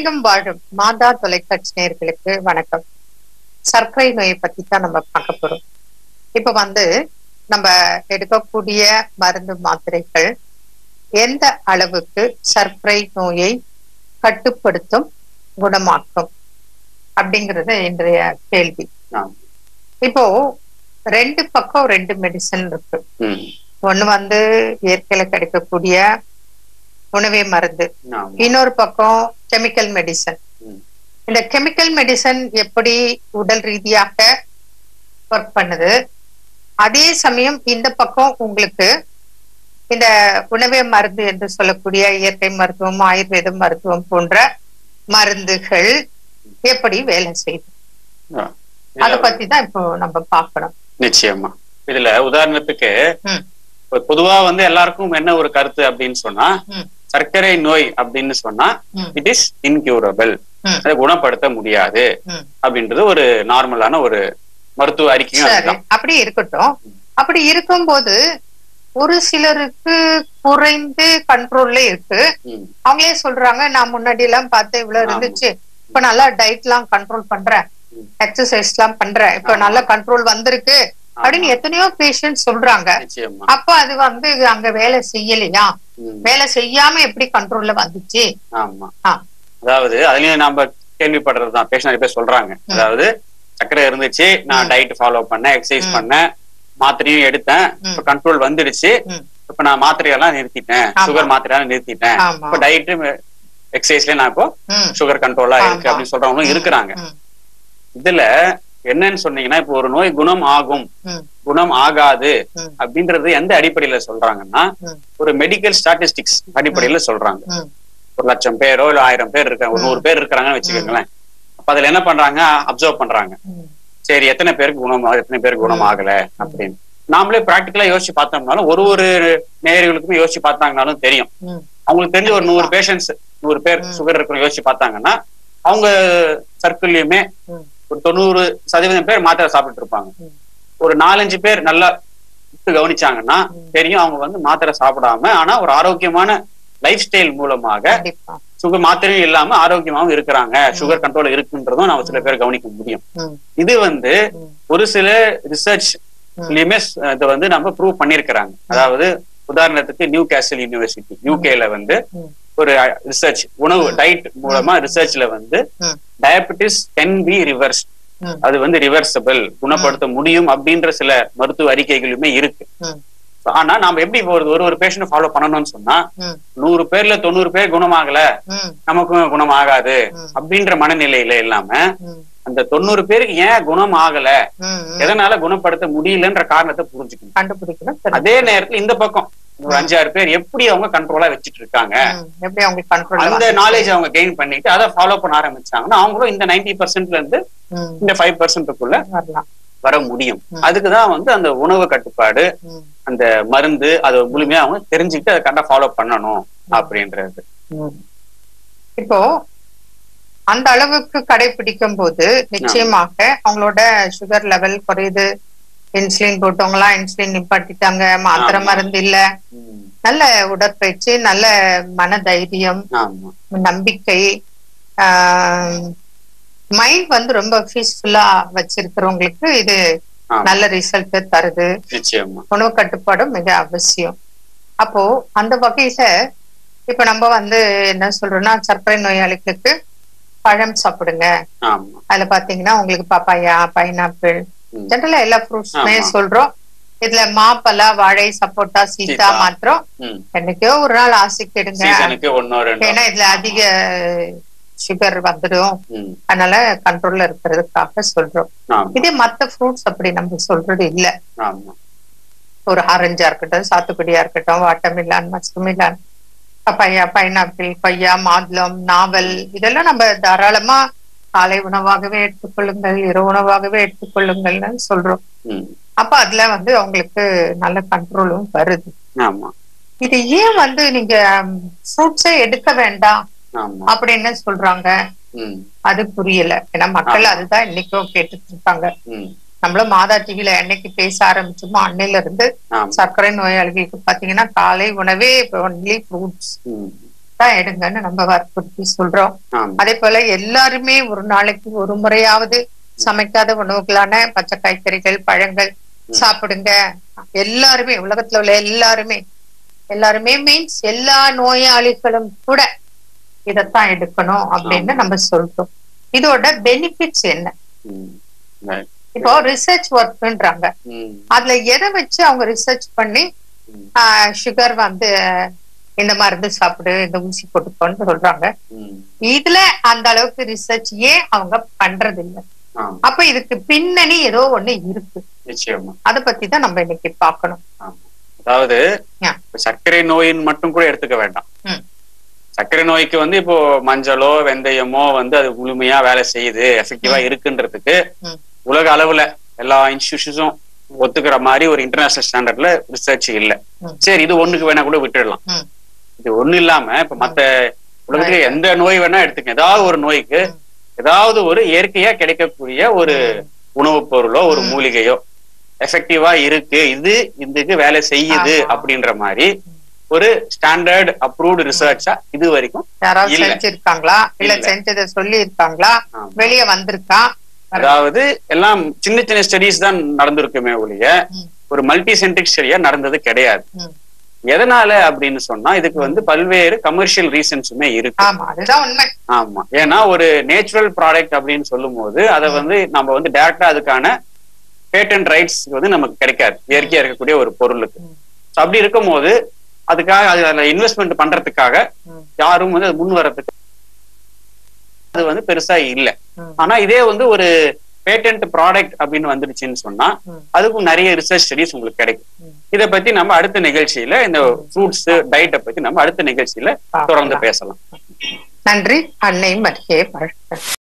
உலகெங்கும் வாழும் மாதா தொலைக்காட்சி நேயர்களுக்கு வணக்கம் சர்க்கரை நோயை பத்தி தான் நம்ம பார்க்க போறோம் இப்ப வந்து நம்ம எடுக்கக்கூடிய மருந்து மாத்திரைகள் எந்த அளவுக்கு சர்க்கரை நோயை கட்டுப்படுத்தும் குணமாக்கும் அப்படிங்கறது இன்றைய கேள்வி ஆம். இப்போ ரெண்டு பக்கம் ரெண்டு மெடிசன் இருக்கு ம். ஒண்ணு வந்து இயற்கையில கிடைக்கக்கூடிய உணவே மருந்து ஆமா. இன்னொரு பக்கம் கெமிக்கல் மெடிசன் ம். இந்த கெமிக்கல் மெடிசன் எப்படி உடல் ரீதியாக ஒர்க் பண்ணுது அதே சமயம் இந்த பக்கம் உங்களுக்கு இந்த உணவே மருந்து என்று சொல்லக்கூடிய இயற்கை மருத்துவம் ஆயுர்வேத மருத்துவம் போன்ற மருந்துகள் எப்படி வேலை செய்யுது ஆ. அத இதுல பத்தி தான் இப்போ நம்ம பார்க்கணும் நிச்சயமா இதுல உதாரணத்துக்கு ம். ஒரு பொதுவா வந்து எல்லாருக்கும் என்ன ஒரு கருத்து அப்படின்னு சொன்னா ம். சர்க்கரை நோய் அப்படின்னு சொன்னா ம். இட் இஸ் இன்கியூரபிள் ம். அதை குணப்படுத்த முடியாது ம். அப்படின்றது ஒரு நார்மலான ஒரு மருத்துவ அறிக்கையும் சரி அதுதான் அப்படி இருக்கட்டும் அப்படி இருக்கும்போது ஒரு சிலருக்கு குறைந்து கண்ட்ரோல்ல இருக்கு ம். அவங்களே சொல்றாங்க நான் முன்னாடி எல்லாம் பார்த்தேன் இவ்வளவு ஆமா. இருந்துச்சு இப்ப நல்லா டயட் எல்லாம் கண்ட்ரோல் பண்றேன் ம். எக்ஸசைஸ் எல்லாம் பண்றேன் இப்ப ஆமா. நல்ல கண்ட்ரோல் வந்திருக்கு அப்படின்னு ஆமா. எத்தனையோ பேஷண்ட் சொல்றாங்க நிச்சயமா அப்ப அது வந்து அங்க வேலை செய்யலையா ம். வேலை செய்யாம எப்படி கண்ட்ரோல்ல வந்துச்சு ஆமா ஆ. அதாவது அதுலயும் நாம கேள்விப்படுறதுதான் பேஷண்ட் நிறைய பேர் சொல்றாங்க ம். அதாவது சர்க்கரை இருந்துச்சு நான் ம். டயட் ஃபாலோ பண்ணேன் எக்ஸசைஸ் ம். பண்ணேன் மாத்திரையும் எடுத்தேன் ம். இப்ப கண்ட்ரோல் வந்துடுச்சு ம். இப்ப நான் மாத்திரையெல்லாம் நிறுத்திட்டேன் ஆமா. சுகர் மாத்திரையெல்லாம் நிறுத்திட்டேன் ஆமா இப்ப டயட்டு எக்ஸசைஸ்ல நான் இப்போ ம். சுகர் கண்ட்ரோலா இருக்கு ஆமா. அப்படின்னு சொல்றவங்களும் ம். இருக்கிறாங்க ம். இதுல என்னன்னு சொன்னீங்கன்னா இப்போ ஒரு நோய் குணம் ஆகும் ம். குணம் ஆகாது ம். அப்படின்றது எந்த அடிப்படையில சொல்றாங்கன்னா ம். ஒரு மெடிக்கல் ஸ்டாட்டிஸ்டிக்ஸ் அடிப்படையில சொல்றாங்க ம். ஒரு லட்சம் பேரோ இல்ல ஆயிரம் பேர் இருக்காங்க ஒரு ம். நூறு பேர் இருக்கிறாங்கன்னு வச்சுக்கோங்களேன் அப்ப அதுல என்ன பண்றாங்க அப்சர்வ் பண்றாங்க ம். சரி எத்தனை பேருக்கு குணம் ஆகுது, எத்தனை பேருக்கு குணம் ம். ஆகல அப்படின்னு நாமளே பிராக்டிக்கலா யோசிச்சு பார்த்தோம்னாலும் ஒரு ஒரு நேயர்களுக்கும் யோசிச்சு பார்த்தாங்கனாலும் தெரியும் ம். அவங்களுக்கு தெரிஞ்ச ஒரு நூறு கண்டிப்பா. பேஷண்ட்ஸ் நூறு பேர் ம். சுகர் இருக்கிற யோசிச்சு பார்த்தாங்கன்னா அவங்க சர்க்கிள்லயுமே ம். ஒரு தொண்ணூறு சதவீதம் பேர் மாத்திரை சாப்பிட்டு இருப்பாங்க ம். ஒரு நாலஞ்சு பேர் நல்லா உத்து கவனிச்சாங்கன்னா ம். தெரியும் அவங்க வந்து மாத்திரை சாப்பிடாம ஆனா ஒரு ஆரோக்கியமான லைஃப் ஸ்டைல் மூலமாக கண்டிப்பா சுகர் மாத்திரையும் இல்லாம ஆரோக்கியமாவும் இருக்கிறாங்க சுகர் கண்ட்ரோல் இருக்குன்றதும் நம்ம சில பேர் கவனிக்க முடியும் ம். இது வந்து ம். ஒரு சில ரிசர்ச் லயுமே இதை வந்து நம்ம ப்ரூவ் பண்ணிருக்கிறாங்க அதாவது உதாரணத்துக்கு நியூ கேசல் யூனிவர்சிட்டி யூகேல வந்து ம். ஒரு ரிசர்ச் உணவு ம். டயட் மூலமா ரிசர்ச்ல வந்து ம். டயபெட்டிஸ் கேன் பி ரிவர்ஸ் ம். அது வந்து ரிவர்சபிள் குணப்படுத்த முடியும் அப்படின்ற சில மருத்துவ அறிக்கைகளுமே இருக்கு ம். ஆனா நாம எப்படி இப்போ ஒரு ஒரு ஒரு பேஷண்ட் ஃபாலோ பண்ணணும்னு சொன்னா ம். நூறு பேர்ல தொண்ணூறு பேர் குணமாகல ம். நமக்கும் குணம் ஆகாது ம். அப்படின்ற மனநிலையில இல்லாம ம். அந்த தொண்ணூறு பேருக்கு ஏன் குணம் ஆகல ம். ம். எதனால குணப்படுத்த முடியலன்ற காரணத்தை புரிஞ்சுக்கணும் கண்டுபிடிக்கணும் தெரிஞ்சுக்கணும். அதே நேரத்துல இந்த பக்கம் ஒரு ம். அஞ்சாறு பேர் எப்படி அவங்க கண்ட்ரோலா வச்சுட்டு இருக்காங்க ம். எப்படி அவங்க கண்ட்ரோல் அந்த நாலேஜ் அவங்க கெயின் பண்ணிட்டு அதை ஃபாலோ பண்ண ஆரம்பிச்சாங்கன்னா அவங்களும் இந்த நைன்டி பர்சன்ட்ல இருந்து இந்த ஃபைவ் பர்சன்ட்டுக்குள்ள வரலாம் வர முடியும் ம். அதுக்குதான் வந்து அந்த உணவு கட்டுப்பாடு ம். அந்த மருந்து அதை முழுமையா அவங்க தெரிஞ்சுக்கிட்டு அதை கரெக்டா ஃபாலோ பண்ணணும் அப்படின்றது ம். இப்போ அந்த அளவுக்கு கடைபிடிக்கும் போது நிச்சயமாக அவங்களோட சுகர் லெவல் குறையுது இன்சுலின் போட்டவங்க எல்லாம் இன்சுலின் நிப்பாட்டிட்டாங்க மாத்திரை ஆமா. மருந்து இல்ல ம். நல்ல உடற்பயிற்சி நல்ல மன தைரியம் ஆமா நம்பிக்கை மைண்ட் வந்து ரொம்ப பீஸ்ஃபுல்லா வச்சிருக்கிறவங்களுக்கு இது ஆமா. நல்ல ரிசல்ட் தருது நிச்சயமா உணவு கட்டுப்பாடும் மிக அவசியம் அப்போ அந்த வகையில இப்ப நம்ம வந்து என்ன சொல்றோம்னா சர்க்கரை நோயாளிகளுக்கு பழம் சாப்பிடுங்க ஆமா அதுல பாத்தீங்கன்னா உங்களுக்கு பப்பாயா பைனாப்பிள் ம். ஜென்ரலா எல்லா ஃப்ரூட்ஸுமே ஆமா. சொல்றோம் இதுல மாப்பழா வாழை சப்போட்டா சீதா சீதா. மாத்திரம் ம். என்னைக்கோ ஒரு நாள் ஆசைக்கு எடுங்க சீசனுக்கு ஒன்னோ ரெண்டோ ஏன்னா இதுல அதிக சுகர் வந்துடும் ம். அதனால கண்ட்ரோல்ல இருக்கிறதுக்காக சொல்றோம் ஆமா இதே மத்த ஃப்ரூட்ஸ் அப்படி நம்ம சொல்றது இல்ல ஆமா ஒரு ஆரஞ்சா இருக்கட்டும் சாத்துக்குடியா இருக்கட்டும் வாட்டர்மிலான் மஸ்குமிலான் பப்பாயா பைனாப்பிள் கொய்யா மாதுளம் நாவல் இதெல்லாம் நம்ம தாராளமா காலை உணவாகவே எடுத்துக்கொள்ளுங்கள் இரவு உணவாகவே எடுத்துக்கொள்ளுங்கள்னு சொல்றோம் ம். அப்ப அதுல வந்து அவங்களுக்கு நல்ல கண்ட்ரோலும் வருது ஆமா இது ஏன் வந்து நீங்க ஃப்ரூட்ஸே எடுக்க வேண்டாம் ஆமா அப்படின்னு சொல்றாங்க ம். அது புரியல ஏன்னா மக்கள் ஆமா. அதுதான் இன்னைக்கும் கேட்டுட்டு இருக்காங்க ம். நம்மளும் மாதா டிவில என்னைக்கு பேச ஆரம்பிச்சோமோ அன்னையில இருந்து ஆமா சர்க்கரை நோயாளிகளுக்கு பாத்தீங்கன்னா காலை உணவே ஒன்லி ஃப்ரூட்ஸ் ம். இதைத்தான் எடுங்கன்னு நம்ம வற்புறுத்தி சொல்றோம் ஆமா அதே போல எல்லாருமே ஒரு நாளைக்கு ஒரு முறையாவது சமைக்காத உணவுகளான பச்சை காய்கறிகள் பழங்கள் சாப்பிடுங்க எல்லாருமே உலகத்துல உள்ள எல்லாருமே எல்லாருமே மீன்ஸ் எல்லா நோயாளிகளும் கூட இதைத்தான் எடுக்கணும் அப்படின்னு நம்ம சொல்றோம் இதோட பெனிஃபிட்ஸ் என்ன ம். Right. இப்போ ரிசர்ச் ஒர்க்ன்றாங்க ம். அதுல எதை வச்சு அவங்க ரிசர்ச் பண்ணி ம். சுகர் வந்து இந்த மருந்து சாப்பிடு இந்த ஊசி போட்டுக்கோன்னு சொல்றாங்க ம். இதுல அந்த அளவுக்கு ரிசர்ச் ஏன் அவங்க பண்றது இல்ல ஆமா அப்ப இதுக்கு பின்னணி ஏதோ ஒண்ணு இருக்கு நிச்சயமா அத பத்தி தான் நம்ம இன்னைக்கு பார்க்கணும் ஆமா அதாவது Yeah. இப்ப சர்க்கரை நோயின்னு மட்டும் கூட எடுத்துக்க வேண்டாம் ம். சர்க்கரை நோய்க்கு வந்து இப்போ மஞ்சளோ வெந்தயமோ வந்து அது முழுமையா வேலை செய்யுது எஃபெக்டிவா ம். இருக்குன்றதுக்கு ம். உலக அளவுல எல்லா இன்ஸ்டிடியூஷன்ஸும் ஒத்துக்கிற மாதிரி ஒரு இன்டர்நேஷனல் ஸ்டாண்டர்ட்ல ரிசர்ச் இல்ல ம். சரி இது ஒண்ணுக்கு வேணா கூட விட்டுடலாம் ம். இது ஒண்ணு இல்லாம இப்ப மத்த உலகத்துல Right. எந்த நோய் வேணா எடுத்துக்க ஏதாவது ஒரு நோய்க்கு ம். ஏதாவது ஒரு இயற்கையா கிடைக்கக்கூடிய ஒரு உணவுப் பொருளோ ஒரு ம். மூலிகையோ எஃபெக்டிவா இருக்கு இது இதுக்கு வேலை செய்யுது ஆமா. அப்படின்ற மாதிரி ஒரு ஸ்டாண்டர்ட் அப்ரூவ்டு ரிசர்ச்சா இது வரைக்கும் யாராவது இல்ல. செஞ்சிருக்காங்களா இல்ல இல்ல. செஞ்சதை சொல்லி இருக்காங்களா ஆமா. வெளியே வந்திருக்கா அதாவது எல்லாம் சின்ன சின்ன ஸ்டடிஸ் தான் நடந்திருக்குமே ஒழிய ம். ஒரு மல்டி சென்ட்ரிக் ஸ்டடியா நடந்தது கிடையாது ம். எதனால அப்படின்னு சொன்னா இதுக்கு வந்து பல்வேறு கமர்ஷியல் ரீசன்ஸுமே இருக்கு ஆமா அதுதான் உண்மை ஆமா ஏன்னா ஒரு நேச்சுரல் ப்ராடக்ட் அப்படின்னு சொல்லும் போது அதை ம். வந்து நம்ம வந்து டேரக்டா அதுக்கான பேட்டன் ரைட்ஸ் வந்து நமக்கு கிடைக்காது இயற்கையா இருக்கக்கூடிய ஒரு பொருளுக்கு ம். So அப்படி இருக்கும்போது அதுக்காக அது அதுல இன்வெஸ்ட்மெண்ட் பண்றதுக்காக ம். யாரும் வந்து அது முன் வரதுக்கு அது வந்து பெருசா இல்ல ம். ஆனா இதே வந்து ஒரு பேட்டன்ட் ப்ராடக்ட் அப்படின்னு வந்துடுச்சுன்னு சொன்னா ம். அதுக்கும் நிறைய ரிசர்ச் ஸ்டடிஸ் உங்களுக்கு கிடைக்கும் ம். இத பத்தி நம்ம அடுத்த நிகழ்ச்சியில இந்த ஃப்ரூட்ஸ் டயட்டை பத்தி நம்ம அடுத்த நிகழ்ச்சியில தொடர்ந்து பார்க்கலாம். பேசலாம் நன்றி அன்னை மரியே வாழ்க